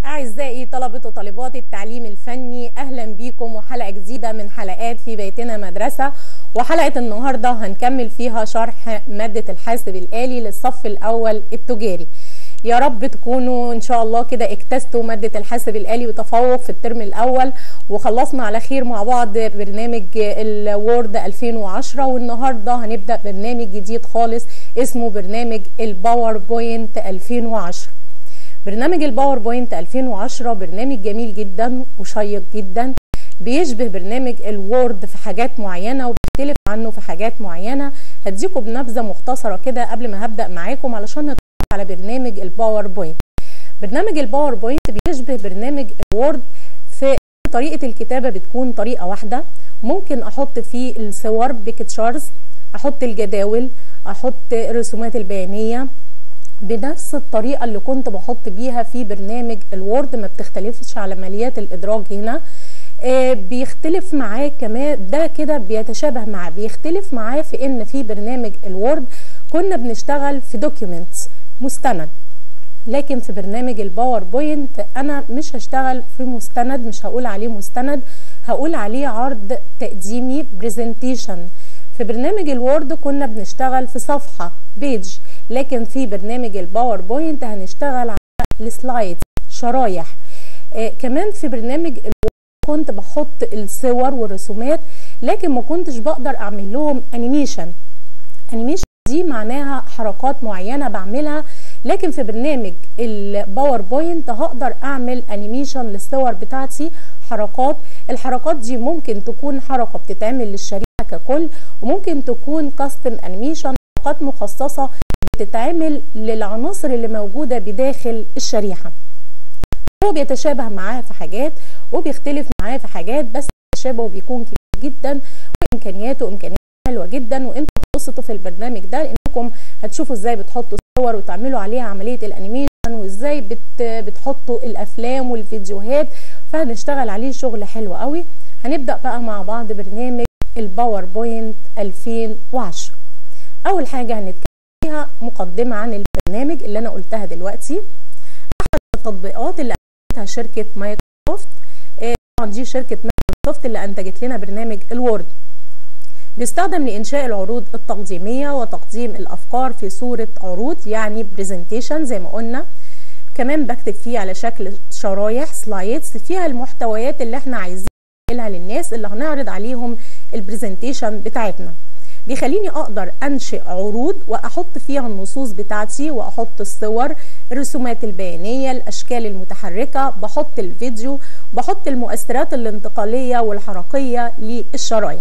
أعزائي طلبة وطالبات التعليم الفني أهلا بيكم وحلقة جديدة من حلقات في بيتنا مدرسة وحلقة النهاردة هنكمل فيها شرح مادة الحاسب الآلي للصف الأول التجاري يا رب تكونوا ان شاء الله كده اجتزتوا ماده الحاسب الالي وتفوق في الترم الاول وخلصنا على خير مع بعض برنامج الوورد 2010 والنهارده هنبدا برنامج جديد خالص اسمه برنامج الباوربوينت 2010 برنامج الباوربوينت 2010 برنامج جميل جدا وشيق جدا بيشبه برنامج الوورد في حاجات معينه وبيختلف عنه في حاجات معينه هديكم بنبذه مختصره كده قبل ما هبدا معاكم علشان نتعرف على برنامج الباوربوينت برنامج الباوربوينت بيشبه برنامج الوورد في طريقه الكتابه بتكون طريقه واحده ممكن احط فيه الصور بيكتشرز احط الجداول احط الرسومات البيانيه بنفس الطريقة اللي كنت بحط بيها في برنامج الوورد ما بتختلفش على عمليات الإدراج هنا آه بيختلف معاه كمان ده كده بيتشابه معاه بيختلف معاه في ان في برنامج الوورد كنا بنشتغل في دوكيومنتس مستند لكن في برنامج الباوربوينت انا مش هشتغل في مستند مش هقول عليه مستند هقول عليه عرض تقديمي برزنتيشن في برنامج الوورد كنا بنشتغل في صفحة بيج لكن في برنامج الباوربوينت هنشتغل على السلايد شرايح آه كمان في برنامج الوورد كنت بحط الصور والرسومات لكن ما كنتش بقدر اعمل لهم انيميشن انيميشن دي معناها حركات معينة بعملها لكن في برنامج الباوربوينت هقدر اعمل انيميشن للصور بتاعتي حركات الحركات دي ممكن تكون حركة بتتعمل للشريحة ككل وممكن تكون كاستم انيميشن حركات مخصصة بتتعمل للعناصر اللي موجودة بداخل الشريحة هو بيتشابه معاه في حاجات وبيختلف معاه في حاجات بس التشابه بيكون كبير جدا وامكانياته امكانيات حلوه جدا وانتوا هتبسطوا في البرنامج ده لانكم هتشوفوا ازاي بتحطوا صور وتعملوا عليها عمليه الانيميشن وازاي بت بتحطوا الافلام والفيديوهات فهنشتغل عليه شغل حلو قوي هنبدا بقى مع بعض برنامج الباوربوينت 2010 اول حاجه هنتكلم فيها مقدمه عن البرنامج اللي انا قلتها دلوقتي احد التطبيقات اللي انتجتها شركه مايكروسوفت طبعا دي شركه مايكروسوفت اللي انتجت لنا برنامج الوورد بيستخدم لإنشاء العروض التقديمية وتقديم الأفكار في صورة عروض يعني برزنتيشن زي ما قلنا كمان بكتب فيه على شكل شرايح سلايدز فيها المحتويات اللي احنا عايزين نعملها للناس اللي هنعرض عليهم البرزنتيشن بتاعتنا بيخليني اقدر انشئ عروض واحط فيها النصوص بتاعتي واحط الصور الرسومات البيانيه الاشكال المتحركه بحط الفيديو بحط المؤثرات الانتقاليه والحركيه للشرايح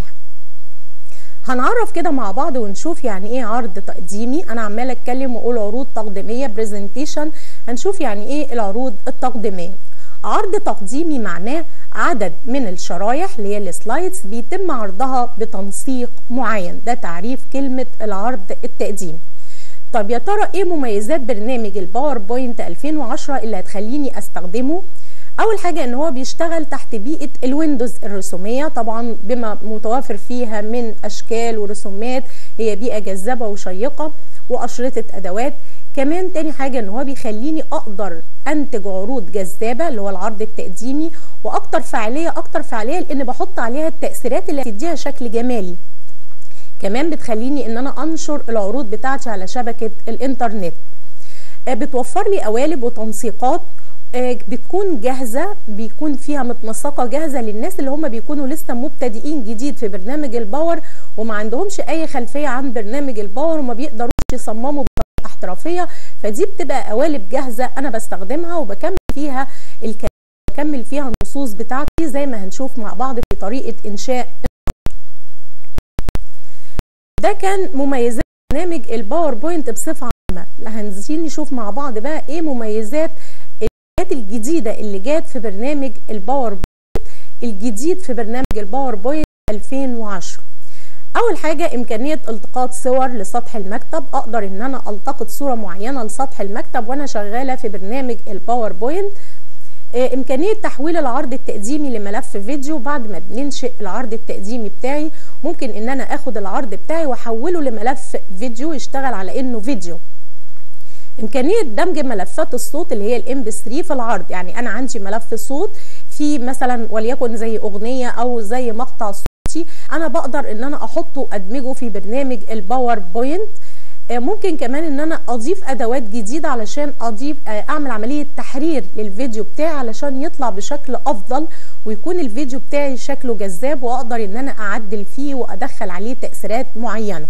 هنعرف كده مع بعض ونشوف يعني ايه عرض تقديمي انا عماله اتكلم واقول عروض تقديميه برزنتيشن هنشوف يعني ايه العروض التقديميه عرض تقديمي معناه عدد من الشرايح اللي هي السلايدز بيتم عرضها بتنسيق معين ده تعريف كلمه العرض التقديمي طب يا ترى ايه مميزات برنامج الباوربوينت 2010 اللي هتخليني استخدمه اول حاجه ان هو بيشتغل تحت بيئه الويندوز الرسوميه طبعا بما متوافر فيها من اشكال ورسومات هي بيئه جذابه وشيقه واشرطه ادوات كمان تاني حاجه ان هو بيخليني اقدر انتج عروض جذابه اللي هو العرض التقديمي واكتر فعاليه اكتر فعاليه لان بحط عليها التاثيرات اللي هتديها شكل جمالي كمان بتخليني ان انا انشر العروض بتاعتي على شبكه الانترنت بتوفر لي قوالب وتنسيقات بتكون جاهزه بيكون فيها متنسقه جاهزه للناس اللي هم بيكونوا لسه مبتدئين جديد في برنامج الباور وما عندهمش اي خلفيه عن برنامج الباور وما بيقدروش يصمموا بطريقه احترافيه فدي بتبقى قوالب جاهزه انا بستخدمها وبكمل فيها الكلام بكمل فيها النصوص بتاعتي زي ما هنشوف مع بعض في طريقه انشاء ده كان مميزات برنامج الباوربوينت بصفه عامه هنزيد نشوف مع بعض بقى ايه مميزات الحاجات الجديدة اللي جات في برنامج الباوربوينت الجديد في برنامج الباوربوينت 2010 أول حاجة إمكانية التقاط صور لسطح المكتب أقدر إن أنا ألتقط صورة معينة لسطح المكتب وأنا شغالة في برنامج الباوربوينت إمكانية تحويل العرض التقديمي لملف فيديو بعد ما بننشئ العرض التقديمي بتاعي ممكن إن أنا آخد العرض بتاعي وأحوله لملف فيديو يشتغل على إنه فيديو امكانيه دمج ملفات الصوت اللي هي الام بي 3 في العرض يعني انا عندي ملف صوت في مثلا وليكن زي اغنيه او زي مقطع صوتي انا بقدر ان انا احطه ادمجه في برنامج الباوربوينت ممكن كمان ان انا اضيف ادوات جديده علشان اضيف اعمل عمليه تحرير للفيديو بتاعي علشان يطلع بشكل افضل ويكون الفيديو بتاعي شكله جذاب واقدر ان انا اعدل فيه وادخل عليه تاثيرات معينه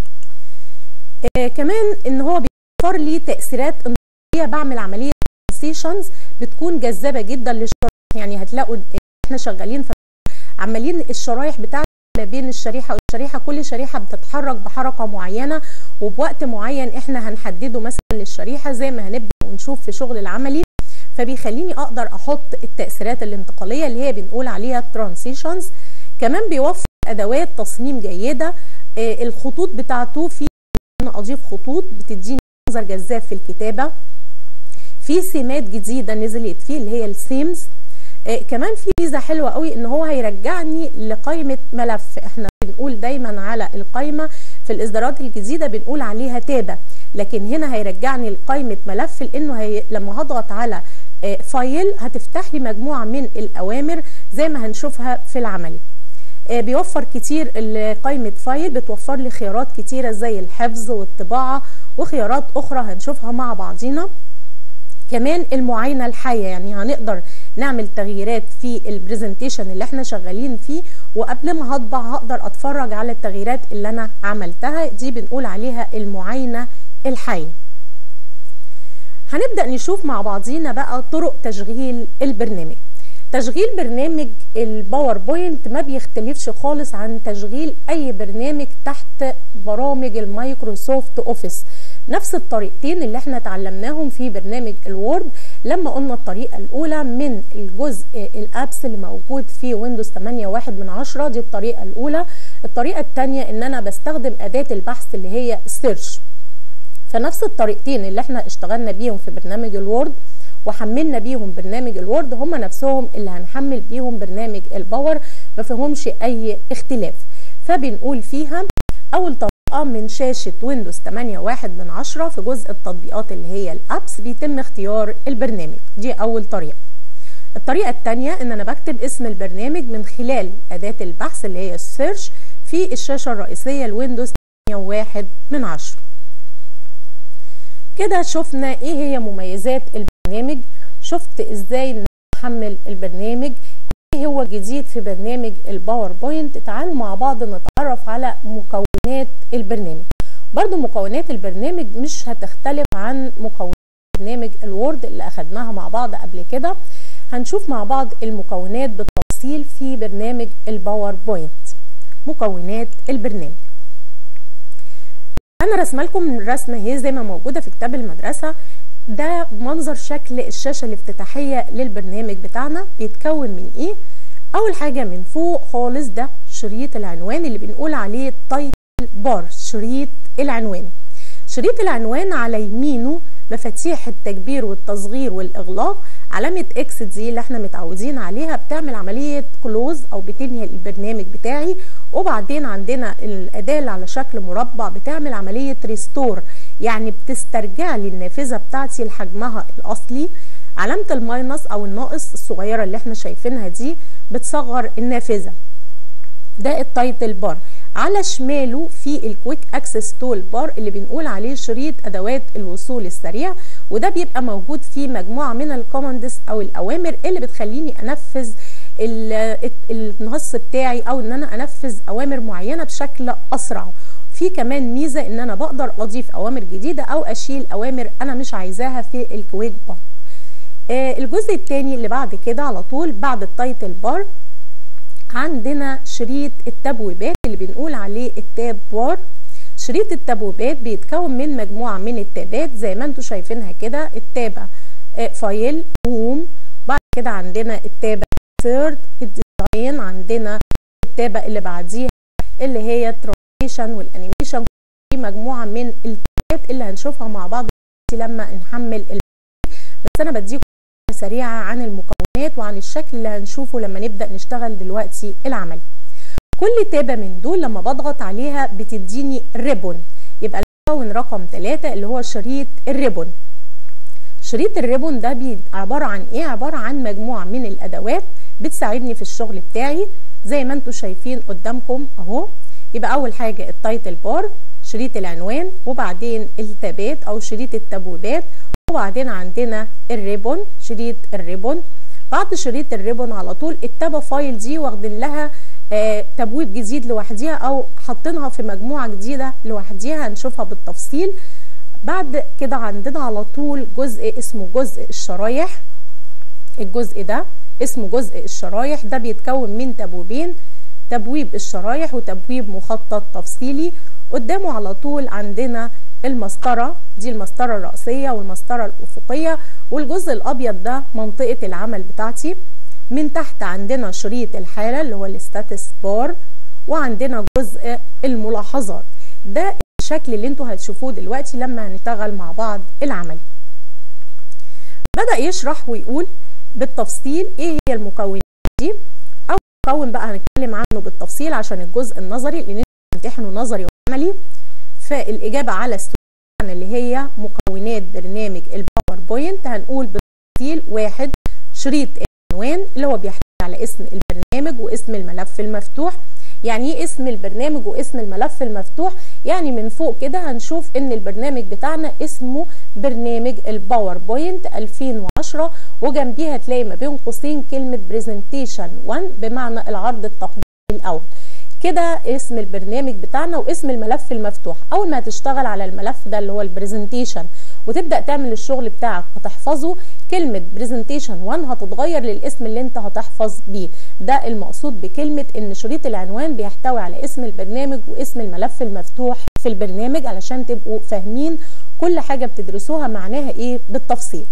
آه كمان ان هو بيوفر لي تاثيرات انتقاليه بعمل عمليه سيشنز بتكون جذابه جدا للشرايح يعني هتلاقوا احنا شغالين في عمالين الشرايح بتاعتنا ما بين الشريحه والشريحه كل شريحه بتتحرك بحركه معينه وبوقت معين احنا هنحدده مثلا للشريحه زي ما هنبدا ونشوف في شغل العملي فبيخليني اقدر احط التاثيرات الانتقاليه اللي هي بنقول عليها ترانسيشنز كمان بيوفر ادوات تصميم جيده آه الخطوط بتاعته في انا اضيف خطوط بتديني منظر جذاب في الكتابه في سمات جديده نزلت فيه اللي هي السيمز آه كمان في ميزه حلوه قوي ان هو هيرجعني لقائمه ملف احنا بنقول دايما على القائمه في الاصدارات الجديده بنقول عليها تابه لكن هنا هيرجعني لقائمه ملف لانه هي لما هضغط على آه فايل هتفتح لي مجموعه من الاوامر زي ما هنشوفها في العملي آه بيوفر كتير قائمه فايل بتوفر لي خيارات كتيره زي الحفظ والطباعه وخيارات اخرى هنشوفها مع بعضينا كمان المعاينه الحيه يعني هنقدر نعمل تغييرات في البرزنتيشن اللي احنا شغالين فيه وقبل ما هطبع هقدر اتفرج على التغييرات اللي انا عملتها دي بنقول عليها المعاينه الحيه هنبدا نشوف مع بعضينا بقى طرق تشغيل البرنامج تشغيل برنامج الباوربوينت ما بيختلفش خالص عن تشغيل اي برنامج تحت برامج المايكروسوفت اوفيس نفس الطريقتين اللي احنا اتعلمناهم في برنامج الوورد لما قلنا الطريقة الأولى من الجزء الأبس اللي موجود في ويندوز 8 واحد من عشرة دي الطريقة الأولى الطريقة الثانية إن أنا بستخدم أداة البحث اللي هي سيرش فنفس الطريقتين اللي احنا اشتغلنا بيهم في برنامج الوورد وحملنا بيهم برنامج الوورد هم نفسهم اللي هنحمل بيهم برنامج الباور ما فيهمش أي اختلاف فبنقول فيها أول طريقة من شاشة ويندوز 8 واحد من عشرة في جزء التطبيقات اللي هي الابس بيتم اختيار البرنامج دي اول طريقة الطريقة الثانية ان انا بكتب اسم البرنامج من خلال اداة البحث اللي هي السيرش في الشاشة الرئيسية لويندوز 8 واحد من عشرة كده شفنا ايه هي مميزات البرنامج شفت ازاي نحمل البرنامج ايه هو جديد في برنامج الباوربوينت تعالوا مع بعض نتعرف على مكونات البرنامج برضو مكونات البرنامج مش هتختلف عن مكونات برنامج الوورد اللي اخدناها مع بعض قبل كده هنشوف مع بعض المكونات بالتفصيل في برنامج الباوربوينت مكونات البرنامج انا رسمه لكم الرسمه هي زي ما موجوده في كتاب المدرسه ده منظر شكل الشاشة الافتتاحية للبرنامج بتاعنا بيتكون من ايه اول حاجة من فوق خالص ده شريط العنوان اللي بنقول عليه تايتل بار شريط العنوان شريط العنوان على يمينه مفاتيح التكبير والتصغير والاغلاق علامة اكس دي اللي احنا متعودين عليها بتعمل عملية كلوز او بتنهي البرنامج بتاعي وبعدين عندنا الاداة اللي على شكل مربع بتعمل عملية ريستور يعني بتسترجع لي النافذة بتاعتي لحجمها الاصلي علامة الماينس او الناقص الصغيرة اللي احنا شايفينها دي بتصغر النافذة ده التايتل بار على شماله في الكويك اكسس تول بار اللي بنقول عليه شريط ادوات الوصول السريع وده بيبقى موجود فيه مجموعه من الكوماندز او الاوامر اللي بتخليني انفذ النص بتاعي او ان انا انفذ اوامر معينه بشكل اسرع في كمان ميزه ان انا بقدر اضيف اوامر جديده او اشيل اوامر انا مش عايزاها في الكويك بار آه الجزء الثاني اللي بعد كده على طول بعد التايتل بار عندنا شريط التبويبات اللي بنقول عليه التاب بار شريط التبويبات بيتكون من مجموعة من التابات زي ما انتم شايفينها كده التابة فايل هوم بعد كده عندنا التابة ثيرد الديزاين عندنا التابة اللي بعديها اللي هي ترانسليشن والانيميشن في مجموعة من التابات اللي هنشوفها مع بعض لما نحمل بس انا بديكم سريعة عن المكونات وعن الشكل اللي هنشوفه لما نبدأ نشتغل دلوقتي العمل كل تابة من دول لما بضغط عليها بتديني ريبون يبقى المكون رقم 3 اللي هو شريط الريبون شريط الريبون ده عبارة عن ايه عبارة عن مجموعة من الادوات بتساعدني في الشغل بتاعي زي ما انتم شايفين قدامكم اهو يبقى اول حاجة التايتل بار شريط العنوان وبعدين التابات او شريط التبويبات وبعدين عندنا الريبون شريط الريبون بعد شريط الريبون على طول التابا فايل دي واخدين لها آه تبويب جديد لوحديها او حاطينها في مجموعه جديده لوحديها هنشوفها بالتفصيل بعد كده عندنا على طول جزء اسمه جزء الشرايح الجزء ده اسمه جزء الشرايح ده بيتكون من تبويبين تبويب الشرايح وتبويب مخطط تفصيلي قدامه على طول عندنا المسطرة دي المسطرة الرأسية والمسطرة الأفقية والجزء الأبيض ده منطقة العمل بتاعتي من تحت عندنا شريط الحالة اللي هو الستاتس بار وعندنا جزء الملاحظات ده الشكل اللي انتوا هتشوفوه دلوقتي لما هنشتغل مع بعض العمل بدأ يشرح ويقول بالتفصيل ايه هي المكونات دي او مكون بقى هنتكلم عنه بالتفصيل عشان الجزء النظري لان امتحنوا نظري وعملي فالإجابة على السؤال اللي هي مكونات برنامج الباوربوينت هنقول بالتفصيل واحد شريط العنوان اللي هو بيحتوي على اسم البرنامج واسم الملف المفتوح يعني ايه اسم البرنامج واسم الملف المفتوح يعني من فوق كده هنشوف ان البرنامج بتاعنا اسمه برنامج الباوربوينت 2010 وجنبيها هتلاقي ما بين قوسين كلمة بريزنتيشن 1 بمعنى العرض التقديمي الاول كده اسم البرنامج بتاعنا واسم الملف المفتوح اول ما هتشتغل على الملف ده اللي هو البرزنتيشن وتبدا تعمل الشغل بتاعك وتحفظه كلمه برزنتيشن 1 هتتغير للاسم اللي انت هتحفظ بيه ده المقصود بكلمه ان شريط العنوان بيحتوي على اسم البرنامج واسم الملف المفتوح في البرنامج علشان تبقوا فاهمين كل حاجه بتدرسوها معناها ايه بالتفصيل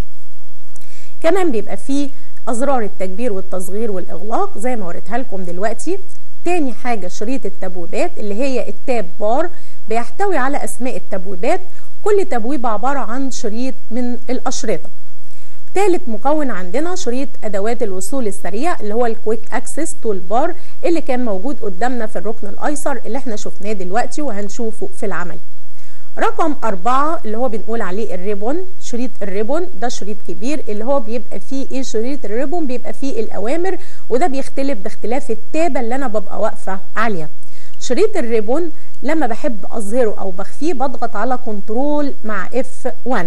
كمان بيبقى فيه ازرار التكبير والتصغير والاغلاق زي ما وريتها لكم دلوقتي تاني حاجة شريط التبويبات اللي هي التاب بار بيحتوي على أسماء التبويبات كل تبويب عبارة عن شريط من الأشرطة تالت مكون عندنا شريط أدوات الوصول السريع اللي هو الكويك أكسس تول بار اللي كان موجود قدامنا في الركن الأيسر اللي احنا شفناه دلوقتي وهنشوفه في العمل رقم أربعة اللي هو بنقول عليه الريبون شريط الريبون ده شريط كبير اللي هو بيبقى فيه ايه شريط الريبون بيبقى فيه الأوامر وده بيختلف باختلاف التابة اللي أنا ببقى واقفة عليها شريط الريبون لما بحب أظهره أو بخفيه بضغط على كنترول مع F1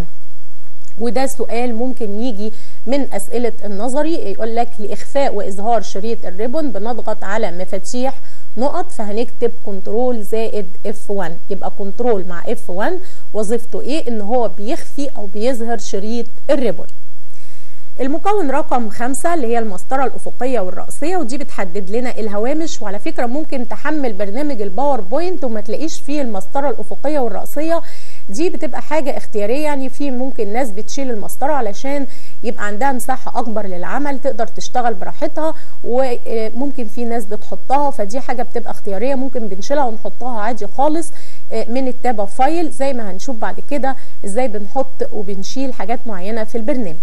وده سؤال ممكن يجي من أسئلة النظري يقول لك لإخفاء وإظهار شريط الريبون بنضغط على مفاتيح نقط فهنكتب كنترول زائد F1 يبقى كنترول مع F1 وظيفته ايه ان هو بيخفي او بيظهر شريط الريبون المكون رقم خمسة اللي هي المسطرة الأفقية والرأسية ودي بتحدد لنا الهوامش وعلى فكرة ممكن تحمل برنامج الباوربوينت وما تلاقيش فيه المسطرة الأفقية والرأسية دي بتبقى حاجة اختيارية يعني في ممكن ناس بتشيل المسطرة علشان يبقى عندها مساحة أكبر للعمل تقدر تشتغل براحتها وممكن في ناس بتحطها فدي حاجة بتبقى اختيارية ممكن بنشيلها ونحطها عادي خالص من التابة فايل زي ما هنشوف بعد كده ازاي بنحط وبنشيل حاجات معينة في البرنامج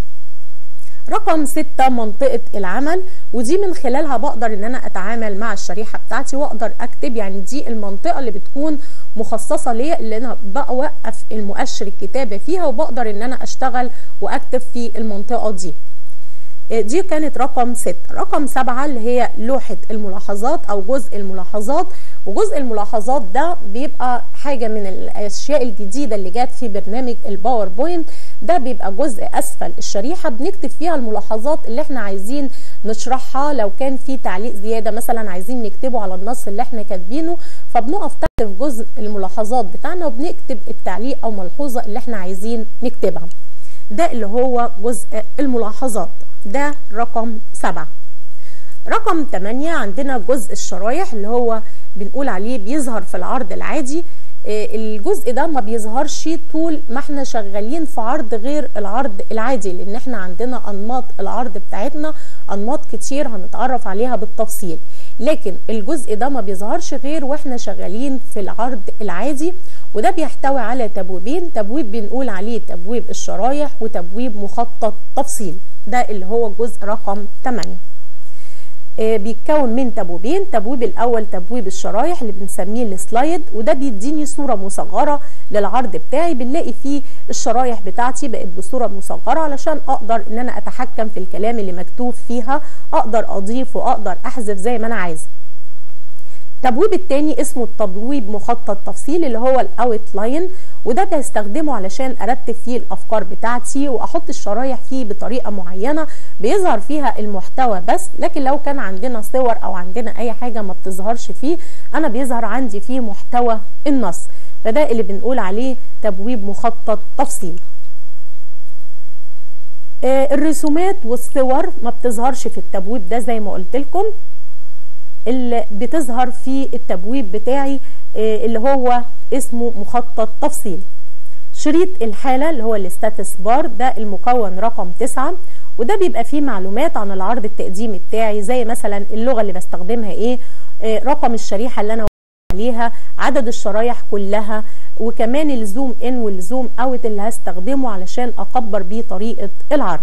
رقم ستة منطقة العمل ودي من خلالها بقدر ان انا اتعامل مع الشريحة بتاعتي واقدر اكتب يعني دي المنطقة اللي بتكون مخصصة ليا اللي انا بوقف المؤشر الكتابة فيها وبقدر ان انا اشتغل واكتب في المنطقة دي دي كانت رقم ستة رقم سبعة اللي هي لوحة الملاحظات او جزء الملاحظات وجزء الملاحظات ده بيبقى حاجة من الاشياء الجديدة اللي جات في برنامج الباوربوينت ده بيبقى جزء اسفل الشريحة بنكتب فيها الملاحظات اللي احنا عايزين نشرحها لو كان في تعليق زيادة مثلا عايزين نكتبه على النص اللي احنا كاتبينه فبنقف تحت في جزء الملاحظات بتاعنا وبنكتب التعليق او ملحوظة اللي احنا عايزين نكتبها ده اللي هو جزء الملاحظات ده رقم سبعة رقم 8 عندنا جزء الشرايح اللي هو بنقول عليه بيظهر في العرض العادي الجزء ده ما بيظهرش طول ما احنا شغالين في عرض غير العرض العادي لان احنا عندنا انماط العرض بتاعتنا انماط كتير هنتعرف عليها بالتفصيل لكن الجزء ده ما بيظهرش غير واحنا شغالين في العرض العادي وده بيحتوي على تبويبين تبويب بنقول عليه تبويب الشرايح وتبويب مخطط تفصيل ده اللي هو جزء رقم 8 آه بيتكون من تبويبين تبويب الاول تبويب الشرايح اللي بنسميه السلايد وده بيديني صوره مصغره للعرض بتاعي بنلاقي فيه الشرايح بتاعتي بقت بصوره مصغره علشان اقدر ان انا اتحكم في الكلام اللي مكتوب فيها اقدر اضيف واقدر احذف زي ما انا عايزه التبويب التاني اسمه التبويب مخطط تفصيل اللي هو الاوت لاين وده بستخدمه علشان ارتب فيه الافكار بتاعتي واحط الشرايح فيه بطريقه معينه بيظهر فيها المحتوى بس لكن لو كان عندنا صور او عندنا اي حاجه ما بتظهرش فيه انا بيظهر عندي فيه محتوى النص فده اللي بنقول عليه تبويب مخطط تفصيل آه الرسومات والصور ما بتظهرش في التبويب ده زي ما قلت لكم اللي بتظهر في التبويب بتاعي اللي هو اسمه مخطط تفصيل شريط الحالة اللي هو الستاتس بار ده المكون رقم تسعة وده بيبقى فيه معلومات عن العرض التقديمي بتاعي زي مثلا اللغة اللي بستخدمها ايه رقم الشريحة اللي انا عليها عدد الشرايح كلها وكمان الزوم ان والزوم اوت اللي هستخدمه علشان اكبر بيه طريقة العرض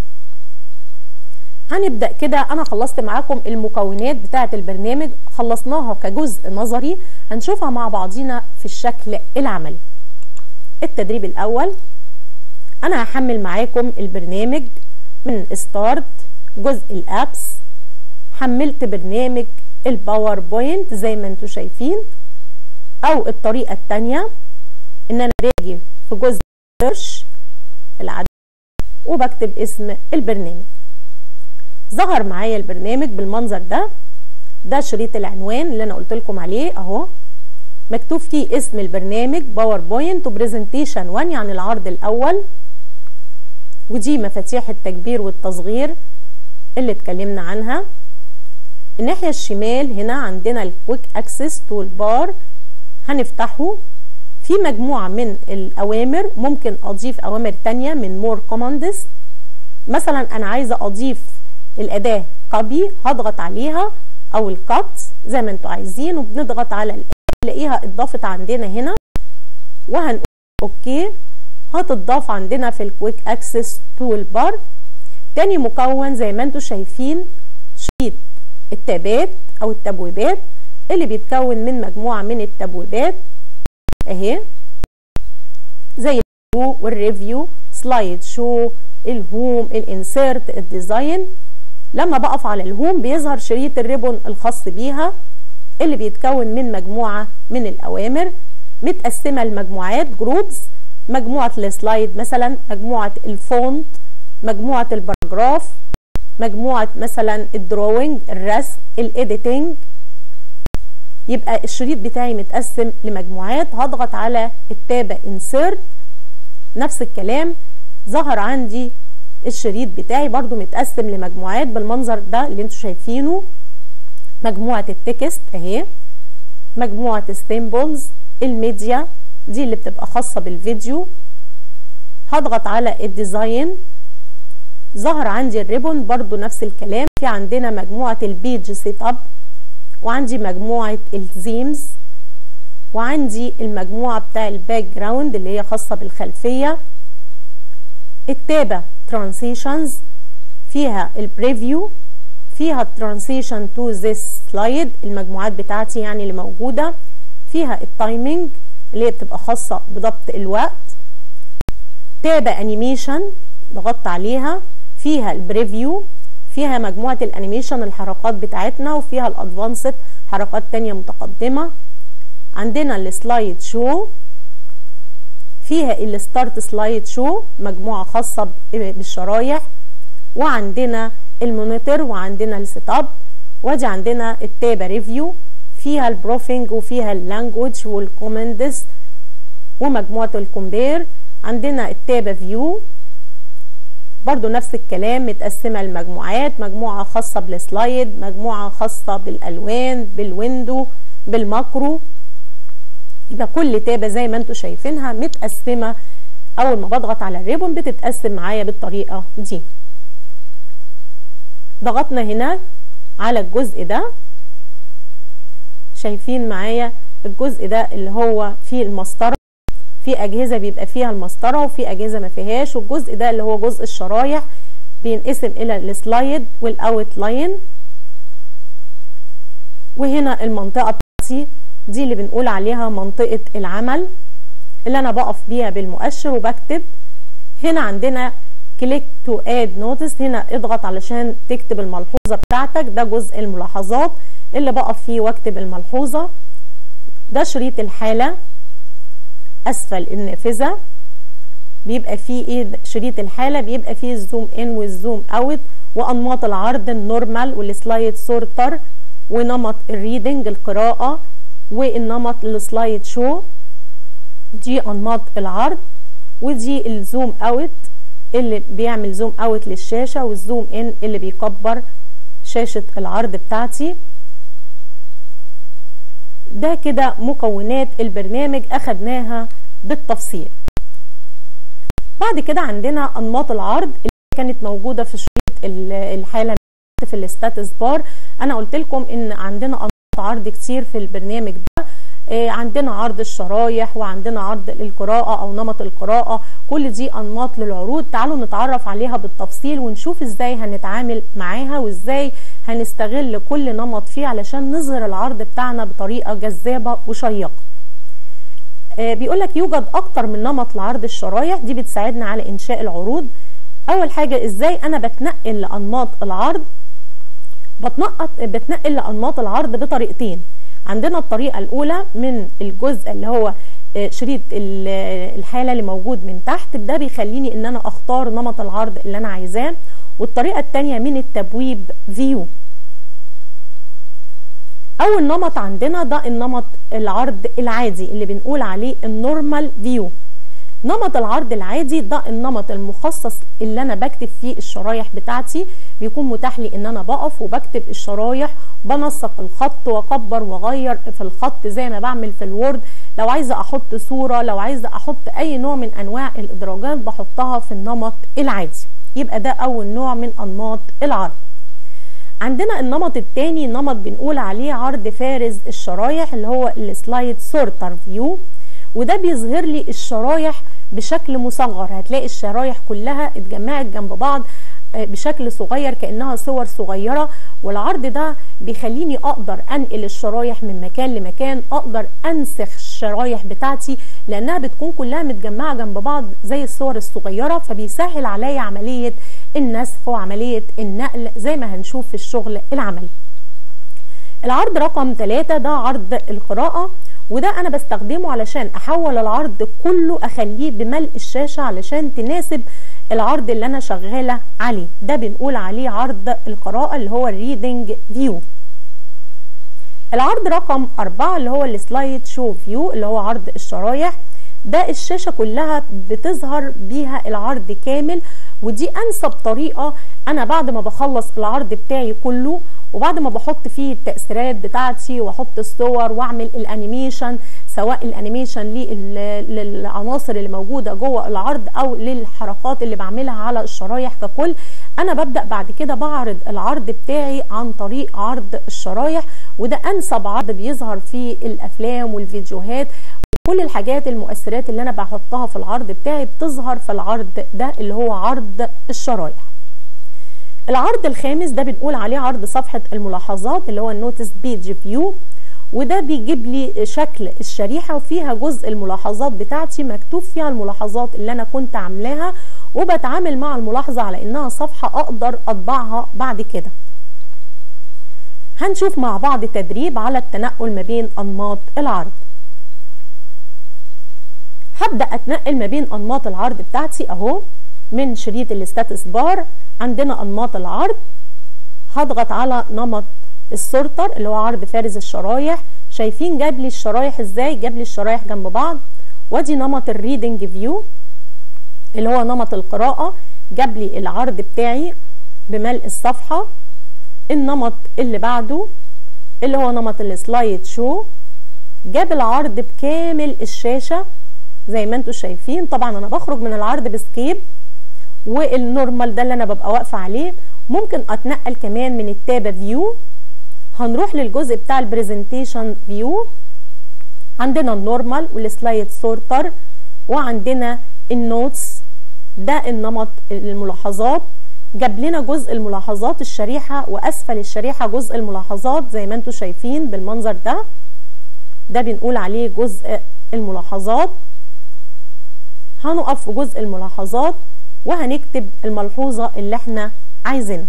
هنبدا كده انا خلصت معاكم المكونات بتاعه البرنامج خلصناها كجزء نظري هنشوفها مع بعضينا في الشكل العملي التدريب الاول انا هحمل معاكم البرنامج من ستارت جزء الابس حملت برنامج الباوربوينت زي ما انتم شايفين او الطريقه الثانيه ان انا باجي في جزء سيرش العدد وبكتب اسم البرنامج ظهر معايا البرنامج بالمنظر ده ده شريط العنوان اللي انا قلت لكم عليه اهو مكتوب فيه اسم البرنامج باوربوينت وبرزنتيشن 1 يعني العرض الاول ودي مفاتيح التكبير والتصغير اللي اتكلمنا عنها الناحية الشمال هنا عندنا الكويك اكسس تول بار هنفتحه في مجموعة من الأوامر ممكن أضيف أوامر تانية من مور كوماندز مثلا أنا عايزة أضيف الأداة كوبي هضغط عليها أو الكات زي ما انتوا عايزين وبنضغط على نلاقيها اتضافت عندنا هنا وهنقول أوكي هتضاف عندنا في الكويك اكسس تول بار تاني مكون زي ما انتوا شايفين شريط التابات او التبويبات اللي بيتكون من مجموعة من التبويبات اهي زي الفيو والريفيو سلايد شو الهوم الانسيرت الديزاين لما بقف على الهوم بيظهر شريط الريبون الخاص بيها اللي بيتكون من مجموعة من الأوامر متقسمة لمجموعات جروبز مجموعة السلايد مثلا مجموعة الفونت مجموعة الباراجراف مجموعة مثلا الدروينج الرسم الايديتنج يبقى الشريط بتاعي متقسم لمجموعات هضغط على التابة insert نفس الكلام ظهر عندي الشريط بتاعي برضو متقسم لمجموعات بالمنظر ده اللي انتوا شايفينه مجموعة التكست اهي مجموعة السيمبلز الميديا دي اللي بتبقى خاصة بالفيديو هضغط على الديزاين ظهر عندي الريبون برضو نفس الكلام في عندنا مجموعة البيج سيت اب وعندي مجموعة الزيمز وعندي المجموعة بتاع الباك جراوند اللي هي خاصة بالخلفية التابة ترانسيشنز فيها البريفيو فيها الترانسيشن تو ذيس سلايد المجموعات بتاعتي يعني اللي موجودة فيها التايمينج اللي هي بتبقى خاصة بضبط الوقت تابة انيميشن ضغطت عليها فيها البريفيو فيها مجموعة الانيميشن الحركات بتاعتنا وفيها الادفانسد حركات تانية متقدمة عندنا السلايد شو فيها الستارت سلايد شو مجموعة خاصة بالشرايح وعندنا المونيتور وعندنا السيت اب وادي عندنا التابة ريفيو فيها البروفينج وفيها اللانجوج والكومندز ومجموعة الكومبير عندنا التابة فيو برضو نفس الكلام متقسمة لمجموعات مجموعة خاصة بالسلايد مجموعة خاصة بالألوان بالويندو بالماكرو يبقى كل تابة زي ما انتوا شايفينها متقسمة أول ما بضغط على الريبون بتتقسم معايا بالطريقة دي ضغطنا هنا على الجزء ده شايفين معايا الجزء ده اللي هو فيه المسطرة في أجهزة بيبقى فيها المسطرة وفي أجهزة ما فيهاش والجزء ده اللي هو جزء الشرايح بينقسم إلى السلايد والأوت لاين وهنا المنطقة بتاعتي دي اللي بنقول عليها منطقة العمل اللي انا بقف بيها بالمؤشر وبكتب هنا عندنا كليك تو اد نوتس هنا اضغط علشان تكتب الملحوظة بتاعتك ده جزء الملاحظات اللي بقف فيه واكتب الملحوظة ده شريط الحالة اسفل النافذة بيبقى فيه ايه شريط الحالة بيبقى فيه الزوم ان والزوم اوت وانماط العرض النورمال والسلايد سورتر ونمط الريدنج القراءة والنمط السلايد شو دي انماط العرض ودي الزوم اوت اللي بيعمل زوم اوت للشاشة والزوم ان اللي بيكبر شاشة العرض بتاعتي ده كده مكونات البرنامج اخدناها بالتفصيل بعد كده عندنا انماط العرض اللي كانت موجودة في شريط الحالة في الستاتس بار انا قلت لكم ان عندنا انماط عرض كتير في البرنامج ده عندنا عرض الشرايح وعندنا عرض القراءة أو نمط القراءة كل دي أنماط للعروض تعالوا نتعرف عليها بالتفصيل ونشوف إزاي هنتعامل معاها وإزاي هنستغل كل نمط فيه علشان نظهر العرض بتاعنا بطريقة جذابة وشيقة بيقول لك يوجد أكتر من نمط لعرض الشرايح دي بتساعدنا على إنشاء العروض أول حاجة إزاي أنا بتنقل لأنماط العرض بتنقل بتنقل لأنماط العرض بطريقتين عندنا الطريقة الأولى من الجزء اللي هو شريط الحالة اللي موجود من تحت ده بيخليني ان انا اختار نمط العرض اللي انا عايزاه والطريقة التانية من التبويب فيو اول نمط عندنا ده النمط العرض العادي اللي بنقول عليه النورمال فيو نمط العرض العادي ده النمط المخصص اللي انا بكتب فيه الشرايح بتاعتي بيكون متاح لي ان انا بقف وبكتب الشرايح بنسق الخط واكبر واغير في الخط زي ما بعمل في الوورد لو عايزه احط صوره لو عايزه احط اي نوع من انواع الادراجات بحطها في النمط العادي يبقى ده اول نوع من انماط العرض عندنا النمط الثاني نمط بنقول عليه عرض فارز الشرايح اللي هو السلايد سورتر فيو وده بيظهر لي الشرايح بشكل مصغر هتلاقي الشرايح كلها اتجمعت جنب بعض بشكل صغير كانها صور صغيره والعرض ده بيخليني اقدر انقل الشرايح من مكان لمكان اقدر انسخ الشرايح بتاعتي لانها بتكون كلها متجمعه جنب بعض زي الصور الصغيره فبيسهل عليا عمليه النسخ وعمليه النقل زي ما هنشوف في الشغل العملي العرض رقم ثلاثة ده عرض القراءة وده انا بستخدمه علشان احول العرض كله اخليه بملء الشاشة علشان تناسب العرض اللي انا شغالة عليه ده بنقول عليه عرض القراءة اللي هو الريدنج فيو العرض رقم أربعة اللي هو السلايد شو فيو اللي هو عرض الشرايح ده الشاشة كلها بتظهر بيها العرض كامل ودي أنسب طريقة أنا بعد ما بخلص العرض بتاعي كله وبعد ما بحط فيه التأثيرات بتاعتي واحط الصور واعمل الانيميشن سواء الانيميشن للعناصر اللي موجوده جوه العرض او للحركات اللي بعملها على الشرايح ككل انا ببدا بعد كده بعرض العرض بتاعي عن طريق عرض الشرايح وده انسب عرض بيظهر في الافلام والفيديوهات كل الحاجات المؤثرات اللي انا بحطها في العرض بتاعي بتظهر في العرض ده اللي هو عرض الشرايح العرض الخامس ده بنقول عليه عرض صفحة الملاحظات اللي هو النوتس بيج فيو وده بيجيب لي شكل الشريحة وفيها جزء الملاحظات بتاعتي مكتوب فيها الملاحظات اللي انا كنت عاملاها وبتعامل مع الملاحظة على انها صفحة اقدر اطبعها بعد كده هنشوف مع بعض تدريب على التنقل ما بين انماط العرض هبدأ اتنقل ما بين انماط العرض بتاعتي اهو من شريط الستاتس بار عندنا انماط العرض هضغط على نمط السورتر اللي هو عرض فارز الشرايح شايفين جاب لي الشرايح ازاي جاب لي الشرايح جنب بعض وادي نمط الريدنج فيو اللي هو نمط القراءة جاب لي العرض بتاعي بملء الصفحة النمط اللي بعده اللي هو نمط السلايد شو جاب العرض بكامل الشاشة زي ما انتم شايفين طبعا انا بخرج من العرض بسكيب والنورمال ده اللي انا ببقى واقفه عليه ممكن اتنقل كمان من التابه فيو هنروح للجزء بتاع البرزنتيشن فيو عندنا النورمال والسلايد سورتر وعندنا النوتس ده النمط الملاحظات جاب لنا جزء الملاحظات الشريحة وأسفل الشريحة جزء الملاحظات زي ما انتم شايفين بالمنظر ده ده بنقول عليه جزء الملاحظات هنقف في جزء الملاحظات وهنكتب الملحوظة اللي احنا عايزينها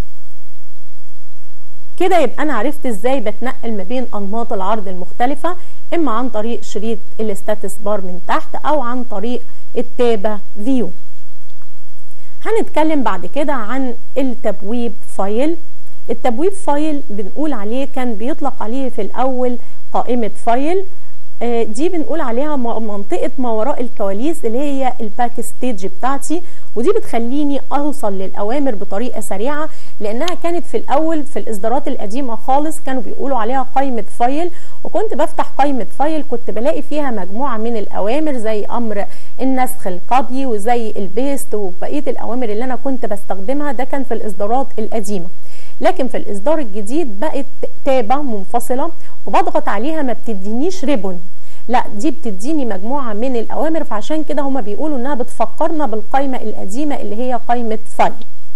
كده يبقى انا عرفت ازاي بتنقل ما بين انماط العرض المختلفة اما عن طريق شريط الستاتس بار من تحت او عن طريق التابة فيو هنتكلم بعد كده عن التبويب فايل التبويب فايل بنقول عليه كان بيطلق عليه في الاول قائمة فايل دي بنقول عليها منطقة ما وراء الكواليس اللي هي الباك ستيج بتاعتي ودي بتخليني اوصل للاوامر بطريقة سريعة لانها كانت في الاول في الاصدارات القديمة خالص كانوا بيقولوا عليها قائمة فايل وكنت بفتح قائمة فايل كنت بلاقي فيها مجموعة من الاوامر زي امر النسخ الكوبي وزي البيست وبقية الاوامر اللي انا كنت بستخدمها ده كان في الاصدارات القديمة لكن في الاصدار الجديد بقت تابه منفصله وبضغط عليها ما بتدينيش ريبون لا دي بتديني مجموعه من الاوامر فعشان كده هما بيقولوا انها بتفكرنا بالقائمه القديمه اللي هي قائمه فايل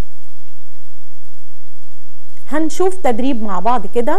هنشوف تدريب مع بعض كده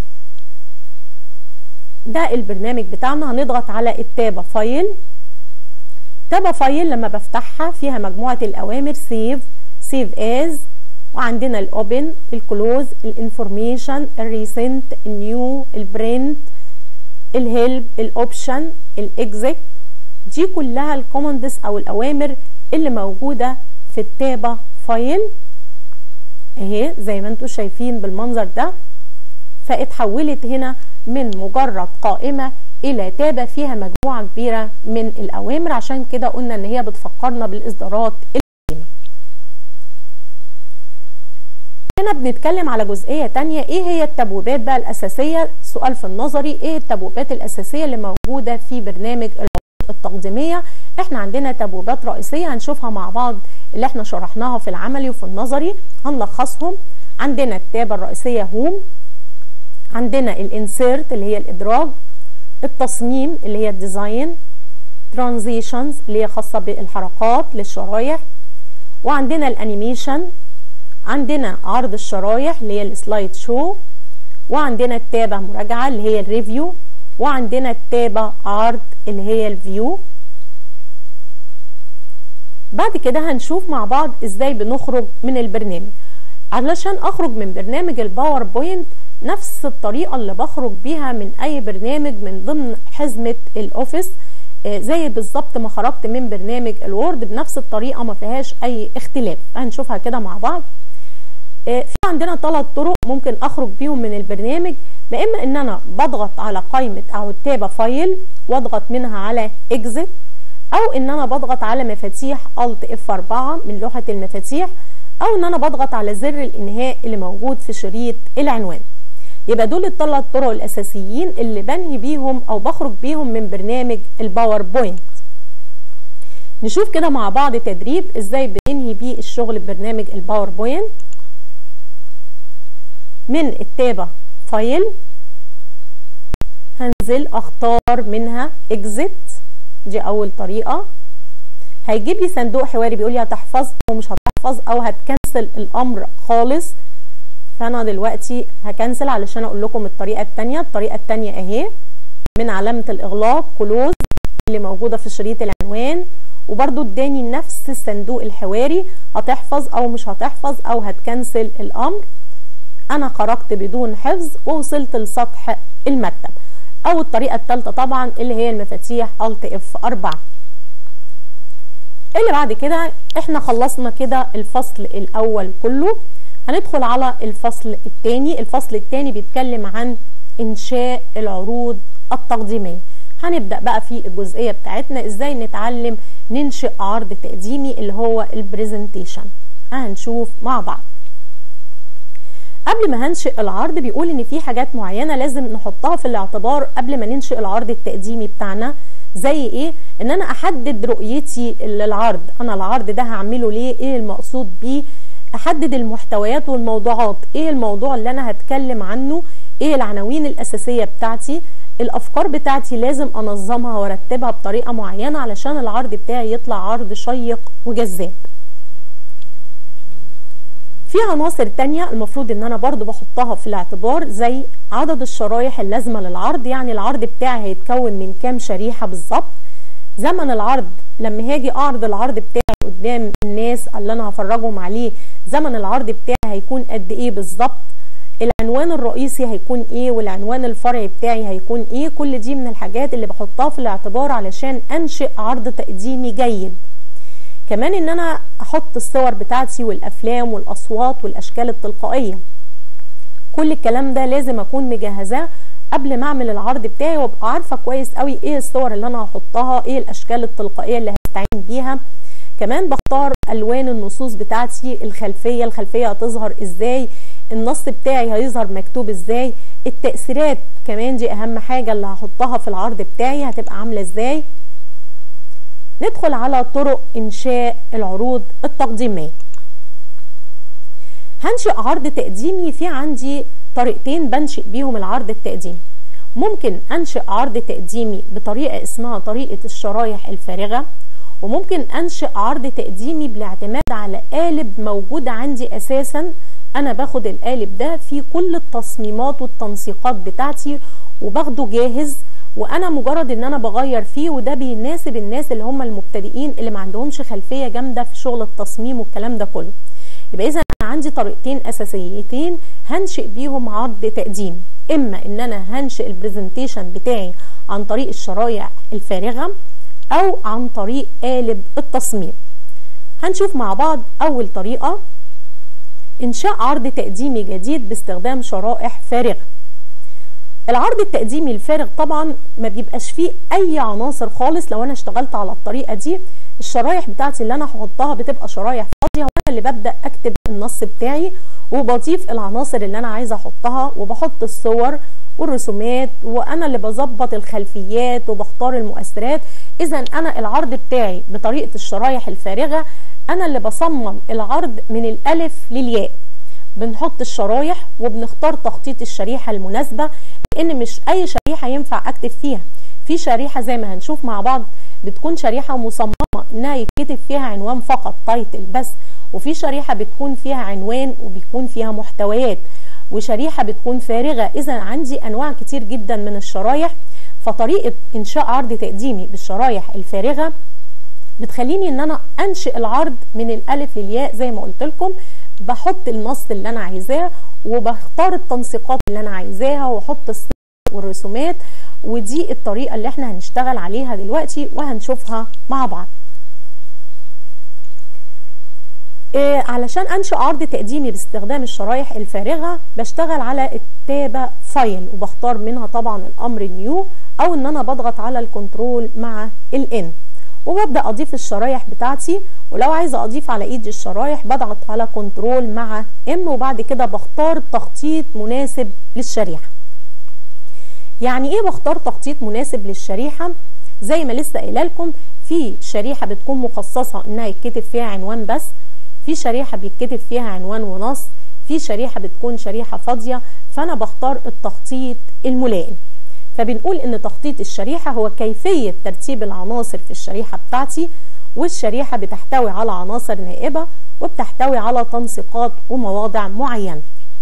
ده البرنامج بتاعنا هنضغط على التابه فايل تابه فايل لما بفتحها فيها مجموعه الاوامر سيف سيف از وعندنا الاوبن الكلوز الانفورميشن الريسنت النيو البرنت الهيلب الاوبشن الاكزيت دي كلها الكوماندز او الاوامر اللي موجوده في التابه فايل اهي زي ما انتم شايفين بالمنظر ده فاتحولت هنا من مجرد قائمه الى تابه فيها مجموعه كبيره من الاوامر عشان كده قلنا ان هي بتفكرنا بالاصدارات هنا بنتكلم على جزئية تانية ايه هي التبويبات بقى الاساسية سؤال في النظري ايه التبويبات الاساسية اللي موجودة في برنامج العروض التقديمية احنا عندنا تبويبات رئيسية هنشوفها مع بعض اللي احنا شرحناها في العملي وفي النظري هنلخصهم عندنا التابة الرئيسية هوم عندنا الانسيرت اللي هي الادراج التصميم اللي هي الديزاين ترانزيشنز اللي هي خاصة بالحركات للشرايح وعندنا الانيميشن عندنا عرض الشرايح اللي هي السلايد شو وعندنا التابة مراجعة اللي هي الريفيو وعندنا التابة عرض اللي هي الفيو بعد كده هنشوف مع بعض ازاي بنخرج من البرنامج علشان اخرج من برنامج الباوربوينت نفس الطريقة اللي بخرج بيها من اي برنامج من ضمن حزمة الاوفيس زي بالظبط ما خرجت من برنامج الوورد بنفس الطريقة ما فيهاش اي اختلاف هنشوفها كده مع بعض في عندنا ثلاث طرق ممكن اخرج بيهم من البرنامج يا اما ان انا بضغط على قائمه او التابه فايل واضغط منها على اكزيت او ان انا بضغط على مفاتيح الت اف 4 من لوحه المفاتيح او ان انا بضغط على زر الانهاء اللي موجود في شريط العنوان يبقى دول الثلاث طرق الاساسيين اللي بنهي بيهم او بخرج بيهم من برنامج الباوربوينت نشوف كده مع بعض تدريب ازاي بننهي بيه الشغل ببرنامج الباوربوينت من التابة فايل هنزل اختار منها اكزيت دي اول طريقة هيجيب لي صندوق حواري بيقول لي هتحفظ او مش هتحفظ او هتكنسل الامر خالص فانا دلوقتي هكنسل علشان اقول لكم الطريقة التانية الطريقة التانية اهي من علامة الاغلاق كلوز اللي موجودة في شريط العنوان وبرده اداني نفس الصندوق الحواري هتحفظ او مش هتحفظ او هتكنسل الامر انا خرجت بدون حفظ ووصلت لسطح المكتب او الطريقة الثالثة طبعا اللي هي المفاتيح الت اف 4 اللي بعد كده احنا خلصنا كده الفصل الاول كله هندخل على الفصل الثاني الفصل الثاني بيتكلم عن انشاء العروض التقديمية هنبدأ بقى في الجزئية بتاعتنا ازاي نتعلم ننشئ عرض تقديمي اللي هو البرزنتيشن هنشوف مع بعض قبل ما هنشئ العرض بيقول ان في حاجات معينه لازم نحطها في الاعتبار قبل ما ننشئ العرض التقديمي بتاعنا زي ايه ان انا احدد رؤيتي للعرض انا العرض ده هعمله ليه ايه المقصود بيه احدد المحتويات والموضوعات ايه الموضوع اللي انا هتكلم عنه ايه العناوين الاساسيه بتاعتي الافكار بتاعتي لازم انظمها وارتبها بطريقه معينه علشان العرض بتاعي يطلع عرض شيق وجذاب في عناصر تانية المفروض ان انا برضو بحطها في الاعتبار زي عدد الشرايح اللازمة للعرض يعني العرض بتاعي هيتكون من كام شريحة بالظبط زمن العرض لما هاجي اعرض العرض بتاعي قدام الناس اللي انا هفرجهم عليه زمن العرض بتاعي هيكون قد ايه بالظبط العنوان الرئيسي هيكون ايه والعنوان الفرعي بتاعي هيكون ايه كل دي من الحاجات اللي بحطها في الاعتبار علشان انشئ عرض تقديمي جيد كمان ان انا احط الصور بتاعتي والافلام والاصوات والاشكال التلقائيه كل الكلام ده لازم اكون مجهزاه قبل ما اعمل العرض بتاعي وابقى عارفه كويس قوي ايه الصور اللي انا هحطها ايه الاشكال التلقائيه اللي هستعين بيها كمان بختار الوان النصوص بتاعتي الخلفيه الخلفيه هتظهر ازاي النص بتاعي هيظهر مكتوب ازاي التأثيرات كمان دي اهم حاجة اللي هحطها في العرض بتاعي هتبقى عاملة ازاي ندخل على طرق انشاء العروض التقديمية هنشئ عرض تقديمي في عندي طريقتين بنشئ بيهم العرض التقديمي ممكن انشئ عرض تقديمي بطريقة اسمها طريقة الشرايح الفارغة وممكن انشئ عرض تقديمي بالاعتماد على قالب موجود عندي اساسا انا باخد القالب ده فيه كل التصميمات والتنسيقات بتاعتي وباخده جاهز وانا مجرد ان انا بغير فيه وده بيناسب الناس اللي هم المبتدئين اللي ما عندهمش خلفيه جامده في شغل التصميم والكلام ده كله يبقى اذا انا عندي طريقتين اساسيتين هنشئ بيهم عرض تقديم اما ان انا هنشئ البرزنتيشن بتاعي عن طريق الشرايح الفارغه او عن طريق قالب التصميم هنشوف مع بعض اول طريقه إنشاء عرض تقديمي جديد باستخدام شرائح فارغة العرض التقديمي الفارغ طبعا ما بيبقاش فيه أي عناصر خالص لو أنا اشتغلت على الطريقة دي الشرايح بتاعتي اللي أنا هحطها بتبقى شرايح فاضية وأنا اللي ببدأ أكتب النص بتاعي وبضيف العناصر اللي أنا عايزة أحطها وبحط الصور والرسومات وانا اللي بظبط الخلفيات وبختار المؤثرات اذا انا العرض بتاعي بطريقه الشرايح الفارغه انا اللي بصمم العرض من الالف للياء بنحط الشرايح وبنختار تخطيط الشريحه المناسبه لان مش اي شريحه ينفع اكتب فيها في شريحه زي ما هنشوف مع بعض بتكون شريحه مصممه انها يتكتب فيها عنوان فقط تايتل بس وفي شريحه بتكون فيها عنوان وبيكون فيها محتويات وشريحه بتكون فارغه اذا عندي انواع كتير جدا من الشرايح فطريقه انشاء عرض تقديمي بالشرايح الفارغه بتخليني ان انا انشئ العرض من الالف للياء زي ما قلت لكم بحط النص اللي انا عايزاه وبختار التنسيقات اللي انا عايزاها واحط الصور والرسومات ودي الطريقه اللي احنا هنشتغل عليها دلوقتي وهنشوفها مع بعض إيه علشان انشئ عرض تقديمي باستخدام الشرايح الفارغه بشتغل على التابه فايل وبختار منها طبعا الامر نيو او ان انا بضغط على الكنترول مع الان وببدا اضيف الشرايح بتاعتي ولو عايزه اضيف على ايدي الشرايح بضغط على كنترول مع ام وبعد كده بختار تخطيط مناسب للشريحه يعني ايه بختار تخطيط مناسب للشريحه زي ما لسه قايله لكم في شريحه بتكون مخصصه انها يتكتب فيها عنوان بس في شريحه بيتكتب فيها عنوان ونص في شريحه بتكون شريحه فاضيه فانا بختار التخطيط الملائم فبنقول ان تخطيط الشريحه هو كيفيه ترتيب العناصر في الشريحه بتاعتي والشريحه بتحتوي على عناصر نائبه وبتحتوي على تنسيقات ومواضع معينه